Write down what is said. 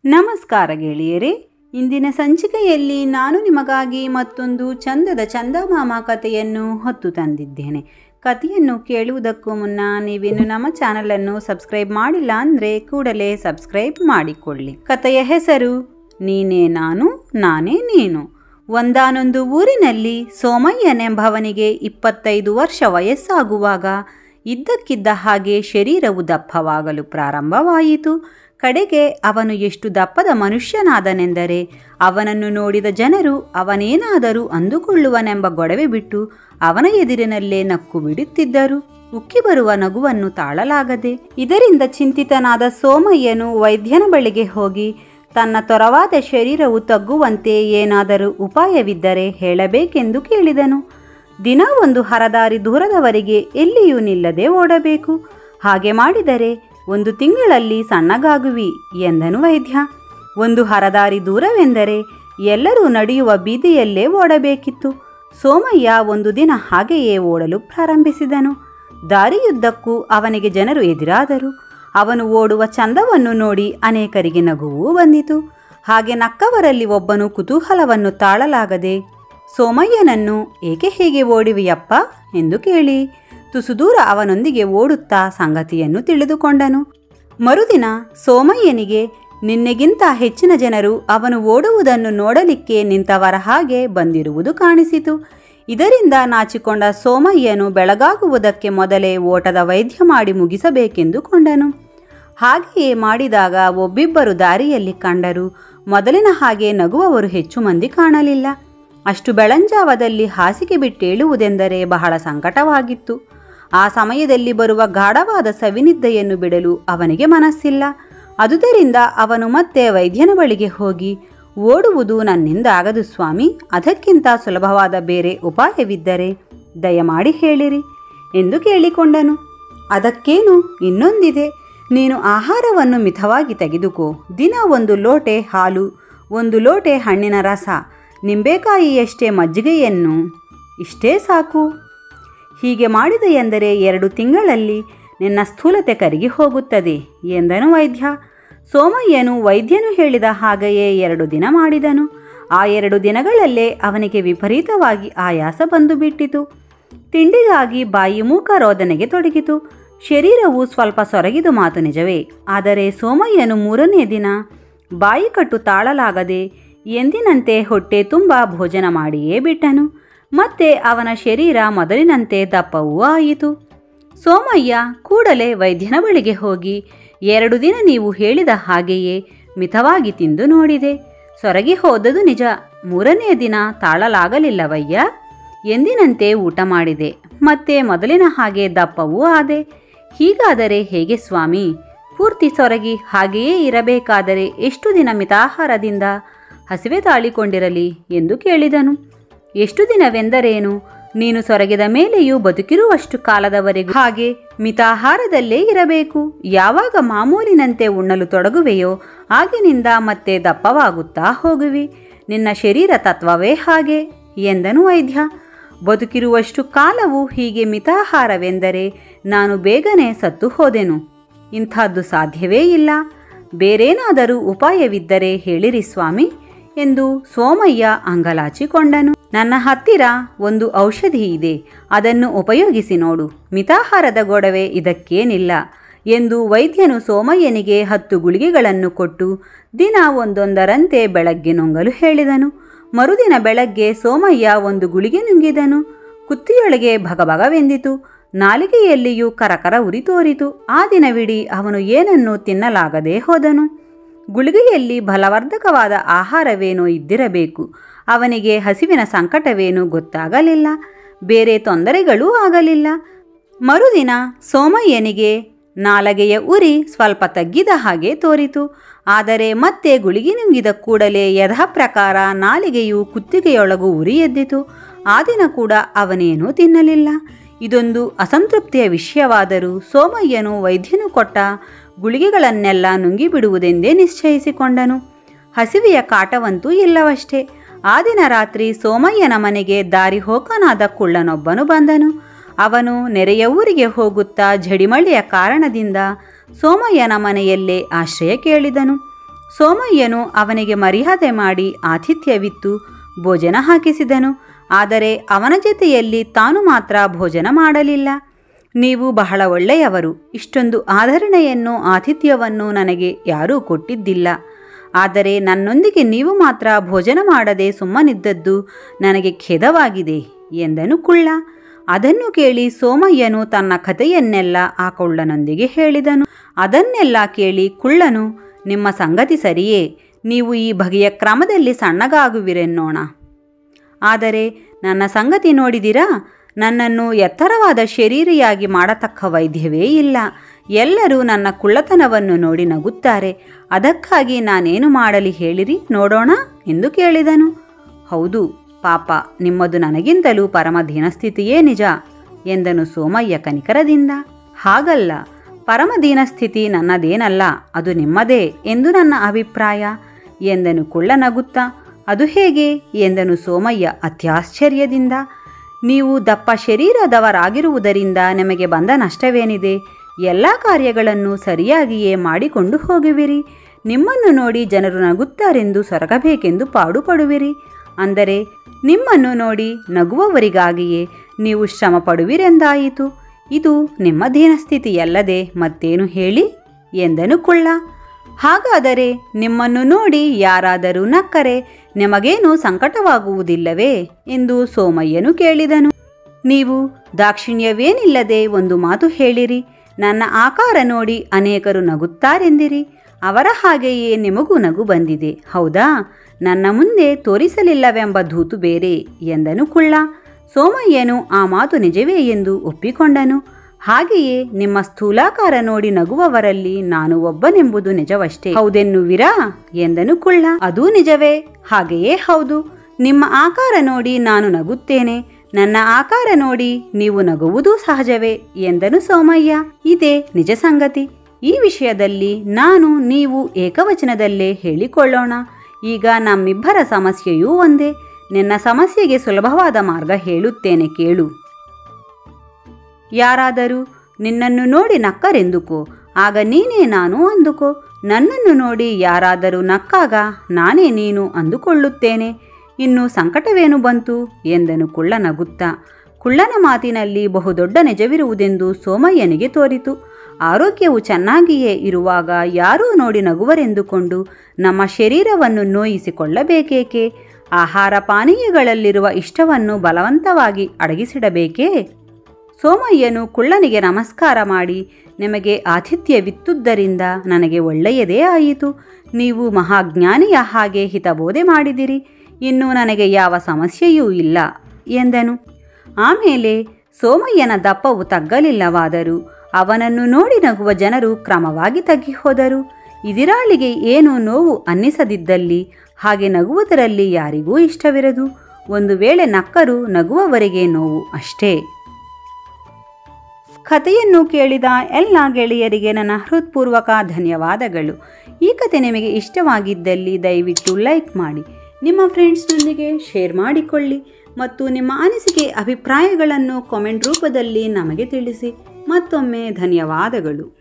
ನಮಸ್ಕಾರ ಗೆಳೆಯರೇ ಇಂದಿನ ಸಂಚಿಕೆಯಲ್ಲಿ ನಾನು ನಿಮಗಾಗಿ ಮತ್ತೊಂದು ಚಂದದ ಚಂದಮಾಮ ಕಥೆಯನ್ನು ಹೊತ್ತು ತಂದಿದ್ದೇನೆ ಕಥೆಯನ್ನು ಕೇಳುವುದಕ್ಕೂ ಮುನ್ನ ನೀವಿನ್ನು ನಮ್ಮ ಚಾನಲನ್ನು ಸಬ್ಸ್ಕ್ರೈಬ್ ಮಾಡಿಲ್ಲ ಅಂದರೆ ಕೂಡಲೇ ಸಬ್ಸ್ಕ್ರೈಬ್ ಮಾಡಿಕೊಳ್ಳಿ ಕಥೆಯ ಹೆಸರು ನೀನೇ ನಾನು ನಾನೇ ನೀನು ಒಂದಾನೊಂದು ಊರಿನಲ್ಲಿ ಸೋಮಯ್ಯನೆಂಬವನಿಗೆ ಇಪ್ಪತ್ತೈದು ವರ್ಷ ವಯಸ್ಸಾಗುವಾಗ ಇದ್ದಕ್ಕಿದ್ದ ಹಾಗೆ ಶರೀರವು ದಪ್ಪವಾಗಲು ಪ್ರಾರಂಭವಾಯಿತು ಕಡೆಗೆ ಅವನು ಎಷ್ಟು ದಪ್ಪದ ಮನುಷ್ಯನಾದನೆಂದರೆ ಅವನನ್ನು ನೋಡಿದ ಜನರು ಅವನೇನಾದರೂ ಅಂದುಕೊಳ್ಳುವನೆಂಬ ಗೊಡವೆ ಬಿಟ್ಟು ಅವನ ಎದುರಿನಲ್ಲೇ ನಕ್ಕು ಬಿಡುತ್ತಿದ್ದರು ಉಕ್ಕಿ ಬರುವ ನಗುವನ್ನು ತಾಳಲಾಗದೆ ಇದರಿಂದ ಚಿಂತಿತನಾದ ಸೋಮಯ್ಯನು ವೈದ್ಯನ ಬಳಿಗೆ ಹೋಗಿ ತನ್ನ ತೊರವಾದ ಶರೀರವು ತಗ್ಗುವಂತೆ ಏನಾದರೂ ಉಪಾಯವಿದ್ದರೆ ಹೇಳಬೇಕೆಂದು ಕೇಳಿದನು ದಿನ ಒಂದು ಹರದಾರಿ ದೂರದವರೆಗೆ ಎಲ್ಲಿಯೂ ನಿಲ್ಲದೆ ಓಡಬೇಕು ಹಾಗೆ ಮಾಡಿದರೆ ಒಂದು ತಿಂಗಳಲ್ಲಿ ಸಣ್ಣಗಾಗುವಿ ಎಂದನು ವೈದ್ಯ ಒಂದು ಹರದಾರಿ ದೂರವೆಂದರೆ ಎಲ್ಲರೂ ನಡೆಯುವ ಬೀದಿಯಲ್ಲೇ ಓಡಬೇಕಿತ್ತು ಸೋಮಯ್ಯ ಒಂದು ದಿನ ಹಾಗೆಯೇ ಓಡಲು ಪ್ರಾರಂಭಿಸಿದನು ದಾರಿಯುದ್ದಕ್ಕೂ ಅವನಿಗೆ ಜನರು ಎದುರಾದರು ಅವನು ಓಡುವ ಚಂದವನ್ನು ನೋಡಿ ಅನೇಕರಿಗೆ ನಗುವೂ ಬಂದಿತು ಹಾಗೆ ನಕ್ಕವರಲ್ಲಿ ಒಬ್ಬನು ಕುತೂಹಲವನ್ನು ತಾಳಲಾಗದೆ ಸೋಮಯ್ಯನನ್ನು ಏಕೆ ಹೀಗೆ ಓಡಿವೆಯಪ್ಪ ಎಂದು ಕೇಳಿ ತುಸು ದೂರ ಅವನೊಂದಿಗೆ ಓಡುತ್ತಾ ಸಂಗತಿಯನ್ನು ತಿಳಿದುಕೊಂಡನು ಮರುದಿನ ಸೋಮಯ್ಯನಿಗೆ ನಿನ್ನೆಗಿಂತ ಹೆಚ್ಚಿನ ಜನರು ಅವನು ಓಡುವುದನ್ನು ನೋಡಲಿಕ್ಕೆ ನಿಂತವರ ಹಾಗೆ ಬಂದಿರುವುದು ಕಾಣಿಸಿತು ಇದರಿಂದ ನಾಚಿಕೊಂಡ ಸೋಮಯ್ಯನು ಬೆಳಗಾಗುವುದಕ್ಕೆ ಮೊದಲೇ ಓಟದ ವೈದ್ಯ ಮಾಡಿ ಮುಗಿಸಬೇಕೆಂದು ಕೊಂಡನು ಹಾಗೆಯೇ ಮಾಡಿದಾಗ ಒಬ್ಬಿಬ್ಬರು ದಾರಿಯಲ್ಲಿ ಕಂಡರು ಮೊದಲಿನ ಹಾಗೆ ನಗುವವರು ಹೆಚ್ಚು ಮಂದಿ ಕಾಣಲಿಲ್ಲ ಅಷ್ಟು ಬೆಳಂಜಾವದಲ್ಲಿ ಹಾಸಿಗೆ ಬಿಟ್ಟೇಳುವುದೆಂದರೆ ಬಹಳ ಸಂಕಟವಾಗಿತ್ತು ಆ ಸಮಯದಲ್ಲಿ ಬರುವ ಗಾಢವಾದ ಸವಿನಿದ್ದೆಯನ್ನು ಬಿಡಲು ಅವನಿಗೆ ಮನಸ್ಸಿಲ್ಲ ಅದುದರಿಂದ ಅವನು ಮತ್ತೆ ವೈದ್ಯನ ಬಳಿಗೆ ಹೋಗಿ ಓಡುವುದು ನನ್ನಿಂದ ಆಗದು ಸ್ವಾಮಿ ಅದಕ್ಕಿಂತ ಸುಲಭವಾದ ಬೇರೆ ಉಪಾಯವಿದ್ದರೆ ದಯಮಾಡಿ ಹೇಳಿರಿ ಎಂದು ಕೇಳಿಕೊಂಡನು ಅದಕ್ಕೇನು ಇನ್ನೊಂದಿದೆ ನೀನು ಆಹಾರವನ್ನು ಮಿತವಾಗಿ ತೆಗೆದುಕೋ ದಿನ ಒಂದು ಲೋಟೆ ಹಾಲು ಒಂದು ಲೋಟೆ ಹಣ್ಣಿನ ರಸ ನಿಂಬೆಕಾಯಿಯಷ್ಟೇ ಮಜ್ಜಿಗೆಯನ್ನು ಇಷ್ಟೇ ಸಾಕು ಹೀಗೆ ಮಾಡಿದ ಎಂದರೆ ಎರಡು ತಿಂಗಳಲ್ಲಿ ನಿನ್ನ ಸ್ಥೂಲತೆ ಕರಗಿ ಹೋಗುತ್ತದೆ ಎಂದನು ವೈದ್ಯ ಸೋಮಯ್ಯನು ವೈದ್ಯನು ಹೇಳಿದ ಹಾಗೆಯೇ ಎರಡು ದಿನ ಮಾಡಿದನು ಆ ಎರಡು ದಿನಗಳಲ್ಲೇ ಅವನಿಗೆ ವಿಪರೀತವಾಗಿ ಆಯಾಸ ಬಂದು ಬಿಟ್ಟಿತು ತಿಂಡಿಗಾಗಿ ಬಾಯಿ ಮೂಕ ರೋದನೆಗೆ ತೊಡಗಿತು ಶರೀರವು ಸ್ವಲ್ಪ ಸೊರಗಿದು ಮಾತು ನಿಜವೇ ಆದರೆ ಸೋಮಯ್ಯನು ಮೂರನೇ ದಿನ ಬಾಯಿ ಕಟ್ಟು ತಾಳಲಾಗದೆ ಎಂದಿನಂತೆ ಹೊಟ್ಟೆ ತುಂಬ ಭೋಜನ ಮಾಡಿಯೇ ಬಿಟ್ಟನು ಮತ್ತೆ ಅವನ ಶರೀರ ಮೊದಲಿನಂತೆ ದಪ್ಪವೂ ಆಯಿತು ಸೋಮಯ್ಯ ಕೂಡಲೇ ವೈದ್ಯನ ಬಳಿಗೆ ಹೋಗಿ ಎರಡು ದಿನ ನೀವು ಹೇಳಿದ ಹಾಗೆಯೇ ಮಿತವಾಗಿ ತಿಂದು ನೋಡಿದೆ ಸೊರಗಿ ಹೋದದು ನಿಜ ಮೂರನೇ ದಿನ ತಾಳಲಾಗಲಿಲ್ಲವಯ್ಯ ಎಂದಿನಂತೆ ಊಟ ಮಾಡಿದೆ ಮತ್ತೆ ಮೊದಲಿನ ಹಾಗೆ ದಪ್ಪವೂ ಆದೆ ಹೀಗಾದರೆ ಹೇಗೆ ಸ್ವಾಮಿ ಪೂರ್ತಿ ಸೊರಗಿ ಹಾಗೆಯೇ ಇರಬೇಕಾದರೆ ಎಷ್ಟು ದಿನ ಮಿತಾಹಾರದಿಂದ ಹಸಿವೆ ತಾಳಿಕೊಂಡಿರಲಿ ಎಂದು ಕೇಳಿದನು ಎಷ್ಟು ದಿನವೆಂದರೇನು ನೀನು ಸೊರಗಿದ ಮೇಲೆಯೂ ಬದುಕಿರುವಷ್ಟು ಕಾಲದವರೆಗೂ ಹಾಗೆ ಮಿತಾಹಾರದಲ್ಲೇ ಇರಬೇಕು ಯಾವಾಗ ಮಾಮೂಲಿನಂತೆ ಉಣ್ಣಲು ತೊಡಗುವೆಯೋ ಆಗಿನಿಂದ ಮತ್ತೆ ದಪ್ಪವಾಗುತ್ತಾ ಹೋಗುವಿ ನಿನ್ನ ಶರೀರ ತತ್ವವೇ ಹಾಗೆ ಎಂದನು ವೈದ್ಯ ಬದುಕಿರುವಷ್ಟು ಕಾಲವು ಹೀಗೆ ಮಿತಾಹಾರವೆಂದರೆ ನಾನು ಬೇಗನೆ ಸತ್ತು ಹೋದೆನು ಇಂಥದ್ದು ಸಾಧ್ಯವೇ ಇಲ್ಲ ಬೇರೇನಾದರೂ ಉಪಾಯವಿದ್ದರೆ ಹೇಳಿರಿ ಸ್ವಾಮಿ ಎಂದು ಸೋಮಯ್ಯ ಅಂಗಲಾಚಿಕೊಂಡನು ನನ್ನ ಹತ್ತಿರ ಒಂದು ಔಷಧಿ ಇದೆ ಅದನ್ನು ಉಪಯೋಗಿಸಿ ನೋಡು ಮಿತಾಹಾರದ ಗೊಡವೆ ಇದಕ್ಕೇನಿಲ್ಲ ಎಂದು ವೈದ್ಯನು ಸೋಮಯ್ಯನಿಗೆ ಹತ್ತು ಗುಳಿಗೆಗಳನ್ನು ಕೊಟ್ಟು ದಿನ ಒಂದೊಂದರಂತೆ ಬೆಳಗ್ಗೆ ನುಂಗಲು ಹೇಳಿದನು ಮರುದಿನ ಬೆಳಗ್ಗೆ ಸೋಮಯ್ಯ ಒಂದು ಗುಳಿಗೆ ನುಂಗಿದನು ಕುತ್ತಿಯೊಳಗೆ ಭಗಭಗವೆಂದಿತು ನಾಲಿಗೆಯಲ್ಲಿಯೂ ಕರಕರ ಉರಿ ತೋರಿತು ಆ ದಿನವಿಡೀ ಅವನು ಏನನ್ನೂ ತಿನ್ನಲಾಗದೆ ಹೋದನು ಗುಳಿಗೆಯಲ್ಲಿ ಬಲವರ್ಧಕವಾದ ಆಹಾರವೇನೋ ಇದ್ದಿರಬೇಕು ಅವನಿಗೆ ಹಸಿವಿನ ಸಂಕಟವೇನೂ ಗೊತ್ತಾಗಲಿಲ್ಲ ಬೇರೆ ತೊಂದರೆಗಳೂ ಆಗಲಿಲ್ಲ ಮರುದಿನ ಸೋಮಯ್ಯನಿಗೆ ನಾಲಗೆಯ ಉರಿ ಸ್ವಲ್ಪ ತಗ್ಗಿದ ಹಾಗೆ ತೋರಿತು ಆದರೆ ಮತ್ತೆ ಗುಳಿಗೆ ನುಂಗಿದ ಕೂಡಲೇ ಯಥಾ ಪ್ರಕಾರ ನಾಲಿಗೆಯು ಕುತ್ತಿಗೆಯೊಳಗೂ ಉರಿ ಎದ್ದಿತು ಆ ದಿನ ಕೂಡ ಅವನೇನೂ ತಿನ್ನಲಿಲ್ಲ ಇದೊಂದು ಅಸಂತೃಪ್ತಿಯ ವಿಷಯವಾದರೂ ಸೋಮಯ್ಯನು ವೈದ್ಯನು ಕೊಟ್ಟ ಗುಳಿಗೆಗಳನ್ನೆಲ್ಲ ನುಂಗಿಬಿಡುವುದೆಂದೇ ನಿಶ್ಚಯಿಸಿಕೊಂಡನು ಹಸಿವೆಯ ಕಾಟವಂತೂ ಇಲ್ಲವಷ್ಟೇ ಆ ದಿನ ರಾತ್ರಿ ಸೋಮಯ್ಯನ ಮನೆಗೆ ದಾರಿ ಹೋಕನಾದ ಕುಳ್ಳನೊಬ್ಬನು ಬಂದನು ಅವನು ನೆರೆಯ ಊರಿಗೆ ಹೋಗುತ್ತಾ ಝಡಿಮಳೆಯ ಕಾರಣದಿಂದ ಸೋಮಯ್ಯನ ಮನೆಯಲ್ಲೇ ಆಶ್ರಯ ಕೇಳಿದನು ಸೋಮಯ್ಯನು ಅವನಿಗೆ ಮರ್ಯಾದೆ ಮಾಡಿ ಆತಿಥ್ಯವಿತ್ತು ಭೋಜನ ಹಾಕಿಸಿದನು ಆದರೆ ಅವನ ಜೊತೆಯಲ್ಲಿ ತಾನು ಮಾತ್ರ ಭೋಜನ ಮಾಡಲಿಲ್ಲ ನೀವು ಬಹಳ ಒಳ್ಳೆಯವರು ಇಷ್ಟೊಂದು ಆಧರಣೆಯನ್ನು ಆತಿಥ್ಯವನ್ನು ನನಗೆ ಯಾರೂ ಕೊಟ್ಟಿದ್ದಿಲ್ಲ ಆದರೆ ನನ್ನೊಂದಿಗೆ ನೀವು ಮಾತ್ರ ಭೋಜನ ಮಾಡದೆ ಸುಮ್ಮನಿದ್ದದ್ದು ನನಗೆ ಖೇದವಾಗಿದೆ ಎಂದನು ಕುಳ್ಳ ಅದನ್ನು ಕೇಳಿ ಸೋಮಯ್ಯನು ತನ್ನ ಕಥೆಯನ್ನೆಲ್ಲ ಆ ಕುಳ್ಳನೊಂದಿಗೆ ಹೇಳಿದನು ಅದನ್ನೆಲ್ಲ ಕೇಳಿ ಕುಳ್ಳನು ನಿಮ್ಮ ಸಂಗತಿ ಸರಿಯೇ ನೀವು ಈ ಬಗೆಯ ಕ್ರಮದಲ್ಲಿ ಸಣ್ಣಗಾಗುವಿರೆನ್ನೋಣ ಆದರೆ ನನ್ನ ಸಂಗತಿ ನೋಡಿದಿರಾ ನನ್ನನ್ನು ಎತ್ತರವಾದ ಶರೀರಿಯಾಗಿ ಮಾಡತಕ್ಕ ವೈದ್ಯವೇ ಇಲ್ಲ ಎಲ್ಲರೂ ನನ್ನ ಕುಳ್ಳತನವನ್ನು ನೋಡಿ ನಗುತ್ತಾರೆ ಅದಕ್ಕಾಗಿ ನಾನೇನು ಮಾಡಲಿ ಹೇಳಿರಿ ನೋಡೋಣ ಎಂದು ಕೇಳಿದನು ಹೌದು ಪಾಪ ನಿಮ್ಮದು ನನಗಿಂತಲೂ ಪರಮ ದೀನಸ್ಥಿತಿಯೇ ನಿಜ ಎಂದನು ಸೋಮಯ್ಯ ಕನಿಕರದಿಂದ ಹಾಗಲ್ಲ ಪರಮ ದೀನಸ್ಥಿತಿ ನನ್ನದೇನಲ್ಲ ಅದು ನಿಮ್ಮದೇ ಎಂದು ನನ್ನ ಅಭಿಪ್ರಾಯ ಎಂದನು ಕುಳ್ಳ ನಗುತ್ತಾ ಅದು ಹೇಗೆ ಎಂದನು ಸೋಮಯ್ಯ ಅತ್ಯಾಶ್ಚರ್ಯದಿಂದ ನೀವು ದಪ್ಪ ಶರೀರದವರಾಗಿರುವುದರಿಂದ ನಿಮಗೆ ಬಂದ ನಷ್ಟವೇನಿದೆ ಎಲ್ಲ ಕಾರ್ಯಗಳನ್ನು ಸರಿಯಾಗಿಯೇ ಮಾಡಿಕೊಂಡು ಹೋಗುವಿರಿ ನಿಮ್ಮನ್ನು ನೋಡಿ ಜನರು ನಗುತ್ತಾರೆಂದು ಸೊರಗಬೇಕೆಂದು ಪಾಡುಪಡುವಿರಿ ಅಂದರೆ ನಿಮ್ಮನ್ನು ನೋಡಿ ನಗುವವರಿಗಾಗಿಯೇ ನೀವು ಶ್ರಮ ಪಡುವಿರೆಂದಾಯಿತು ಇದು ನಿಮ್ಮ ದೀನಸ್ಥಿತಿಯಲ್ಲದೆ ಮತ್ತೇನು ಹೇಳಿ ಎಂದನು ಕುಳ್ಳ ಹಾಗಾದರೆ ನಿಮ್ಮನ್ನು ನೋಡಿ ಯಾರಾದರೂ ನಕ್ಕರೆ ನಿಮಗೇನು ಸಂಕಟವಾಗುವುದಿಲ್ಲವೇ ಎಂದು ಸೋಮಯ್ಯನು ಕೇಳಿದನು ನೀವು ದಾಕ್ಷಿಣ್ಯವೇನಿಲ್ಲದೆ ಒಂದು ಮಾತು ಹೇಳಿರಿ ನನ್ನ ಆಕಾರ ನೋಡಿ ಅನೇಕರು ನಗುತ್ತಾರೆಂದಿರಿ ಅವರ ಹಾಗೆಯೇ ನಿಮಗೂ ನಗು ಬಂದಿದೆ ಹೌದಾ ನನ್ನ ಮುಂದೆ ತೋರಿಸಲಿಲ್ಲವೆಂಬ ಧೂತು ಬೇರೆ ಎಂದನು ಕುಳ್ಳ ಸೋಮಯ್ಯನು ಆ ಮಾತು ನಿಜವೇ ಎಂದು ಒಪ್ಪಿಕೊಂಡನು ಹಾಗೆಯೇ ನಿಮ್ಮ ಸ್ಥೂಲಾಕಾರ ನೋಡಿ ನಗುವವರಲ್ಲಿ ನಾನು ಒಬ್ಬನೆಂಬುದು ನಿಜವಷ್ಟೇ ಹೌದೆನ್ನುವಿರಾ ಎಂದನು ಕುಳ್ಳ ಅದೂ ನಿಜವೇ ಹಾಗೆಯೇ ಹೌದು ನಿಮ್ಮ ಆಕಾರ ನೋಡಿ ನಾನು ನಗುತ್ತೇನೆ ನನ್ನ ಆಕಾರ ನೋಡಿ ನೀವು ನಗುವುದೂ ಸಹಜವೇ ಎಂದನು ಸೋಮಯ್ಯ ಇದೇ ನಿಜ ಸಂಗತಿ ಈ ವಿಷಯದಲ್ಲಿ ನಾನು ನೀವು ಏಕವಚನದಲ್ಲೇ ಹೇಳಿಕೊಳ್ಳೋಣ ಈಗ ನಮ್ಮಿಬ್ಬರ ಸಮಸ್ಯೆಯೂ ಒಂದೇ ನಿನ್ನ ಸಮಸ್ಯೆಗೆ ಸುಲಭವಾದ ಮಾರ್ಗ ಹೇಳುತ್ತೇನೆ ಕೇಳು ಯಾರಾದರೂ ನಿನ್ನನ್ನು ನೋಡಿ ನಕ್ಕರೆಂದುಕೋ ಆಗ ನೀನೇ ನಾನು ಅಂದುಕೋ ನನ್ನನ್ನು ನೋಡಿ ಯಾರಾದರೂ ನಕ್ಕಾಗ ನಾನೇ ನೀನು ಅಂದುಕೊಳ್ಳುತ್ತೇನೆ ಇನ್ನು ಸಂಕಟವೇನು ಬಂತು ಎಂದನು ಕುಳ್ಳ ನಗುತ್ತಾ ಕುಳ್ಳನ ಮಾತಿನಲ್ಲಿ ಬಹುದೊಡ್ಡ ನಿಜವಿರುವುದೆಂದು ಸೋಮಯ್ಯನಿಗೆ ತೋರಿತು ಆರೋಗ್ಯವು ಚೆನ್ನಾಗಿಯೇ ಇರುವಾಗ ಯಾರೂ ನೋಡಿ ನಗುವರೆಂದುಕೊಂಡು ನಮ್ಮ ಶರೀರವನ್ನು ನೋಯಿಸಿಕೊಳ್ಳಬೇಕೇಕೆ ಆಹಾರ ಪಾನೀಯಗಳಲ್ಲಿರುವ ಇಷ್ಟವನ್ನು ಬಲವಂತವಾಗಿ ಅಡಗಿಸಿಡಬೇಕೇ ಸೋಮಯ್ಯನು ಕುಳ್ಳನಿಗೆ ನಮಸ್ಕಾರ ಮಾಡಿ ನಿಮಗೆ ಆತಿಥ್ಯವಿತ್ತುದರಿಂದ ನನಗೆ ಒಳ್ಳೆಯದೇ ಆಯಿತು ನೀವು ಮಹಾಜ್ಞಾನಿಯ ಹಾಗೆ ಹಿತಬೋಧೆ ಮಾಡಿದಿರಿ ಇನ್ನು ನನಗೆ ಯಾವ ಸಮಸ್ಯೆಯೂ ಇಲ್ಲ ಎಂದನು ಆಮೇಲೆ ಸೋಮಯ್ಯನ ದಪ್ಪವು ತಗ್ಗಲಿಲ್ಲವಾದರೂ ಅವನನ್ನು ನೋಡಿ ನಗುವ ಜನರು ಕ್ರಮವಾಗಿ ತಗ್ಗಿ ಹೋದರು ಇದಿರಾಳಿಗೆ ಏನು ನೋವು ಅನ್ನಿಸದಿದ್ದಲ್ಲಿ ಹಾಗೆ ನಗುವುದರಲ್ಲಿ ಯಾರಿಗೂ ಇಷ್ಟವಿರದು ಒಂದು ವೇಳೆ ನಕ್ಕರು ನಗುವವರೆಗೆ ನೋವು ಅಷ್ಟೇ ಕಥೆಯನ್ನು ಕೇಳಿದ ಎಲ್ಲ ಗೆಳೆಯರಿಗೆ ನನ್ನ ಹೃತ್ಪೂರ್ವಕ ಧನ್ಯವಾದಗಳು ಈ ಕತೆ ನಿಮಗೆ ಇಷ್ಟವಾಗಿದ್ದಲ್ಲಿ ದಯವಿಟ್ಟು ಲೈಕ್ ಮಾಡಿ ನಿಮ್ಮ ಫ್ರೆಂಡ್ಸ್ನೊಂದಿಗೆ ಶೇರ್ ಮಾಡಿಕೊಳ್ಳಿ ಮತ್ತು ನಿಮ್ಮ ಅನಿಸಿಕೆ ಅಭಿಪ್ರಾಯಗಳನ್ನು ಕಾಮೆಂಟ್ ರೂಪದಲ್ಲಿ ನಮಗೆ ತಿಳಿಸಿ ಮತ್ತೊಮ್ಮೆ ಧನ್ಯವಾದಗಳು